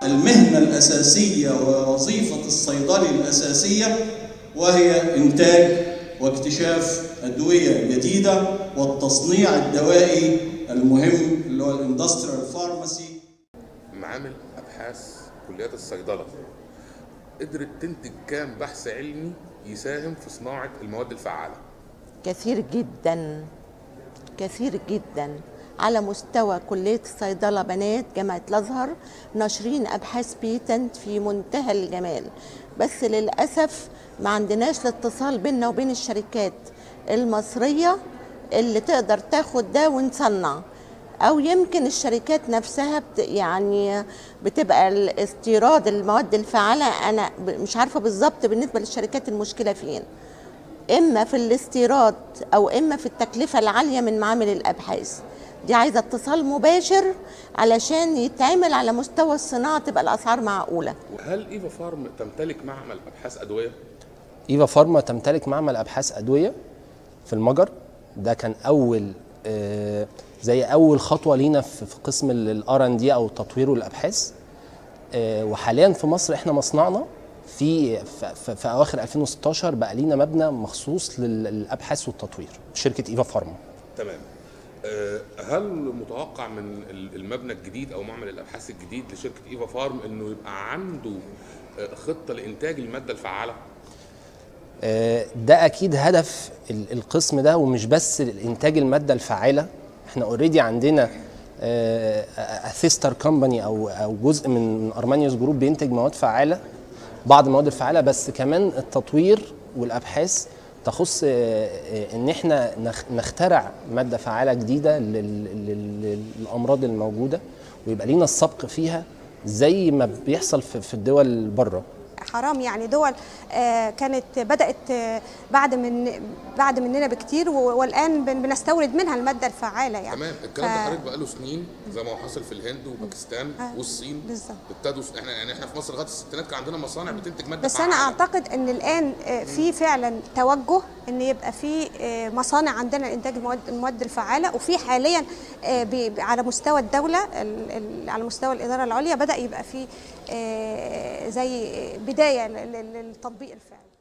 المهنة الأساسية ووظيفة الصيدلي الأساسية وهي إنتاج واكتشاف أدوية جديدة والتصنيع الدوائي المهم اللي هو الاندستريال فارماسي معامل ابحاث كليات الصيدله قدرت تنتج كام بحث علمي يساهم في صناعه المواد الفعاله كثير جدا كثير جدا على مستوى كلية الصيدلة بنات جامعة الأزهر ناشرين أبحاث بيتنت في منتهى الجمال بس للأسف ما عندناش الاتصال بيننا وبين الشركات المصرية اللي تقدر تاخد ده ونصنع أو يمكن الشركات نفسها بت يعني بتبقى الاستيراد المواد الفعالة أنا ب- مش عارفة بالظبط بالنسبة للشركات المشكلة فين اما في الاستيراد او اما في التكلفه العاليه من معامل الابحاث دي عايزه اتصال مباشر علشان يتعمل على مستوى الصناعه تبقى الاسعار معقوله هل ايفا فارم تمتلك معمل ابحاث ادويه ايفا فارما تمتلك معمل ابحاث ادويه في المجر ده كان اول آه، زي اول خطوه لينا في في قسم الار ان دي او تطوير الابحاث آه، وحاليا في مصر احنا مصنعنا في في- في في اواخر 2016 بقى لينا مبنى مخصوص لل- للابحاث والتطوير شركه ايفا فارما تمام آه، هل متوقع من ال- المبنى الجديد او معمل الابحاث الجديد لشركه ايفا فارم انه يبقى عنده آه، خطه لانتاج الماده الفعاله آه، ده اكيد هدف ال- القسم ده ومش بس انتاج الماده الفعاله احنا اوريدي عندنا ثيستر كومباني او او جزء من من ارمانيوس جروب بينتج مواد فعاله بعض المواد الفعاله بس كمان التطوير والابحاث تخص آه، آه، ان احنا نخ- نخترع ماده فعاله جديده لل- لل- للامراض الموجوده ويبقى لينا السبق فيها زي ما بيحصل في في الدول بره حرام يعني دول آه، كانت بدات آه، بعد من بعد مننا بكتير و- والان بن- بنستورد منها الماده الفعاله يعني تمام الكلام ده ف- حضرتك بقاله سنين زي ما هو حاصل في الهند وباكستان آه، والصين بالظبط. ابتدوا احنا يعني احنا في مصر لغايه الستينات كان عندنا مصانع بتنتج ماده بس فعالة. انا اعتقد ان الان آه، في فعلا توجه ان يبقى في آه، مصانع عندنا لانتاج المواد المواد الفعاله وفي حاليا آه، بي- بي- على مستوى الدوله ال- ال- على مستوى الاداره العليا بدا يبقى في آه، زي بدايه لل- لل- للتطبيق الفعلي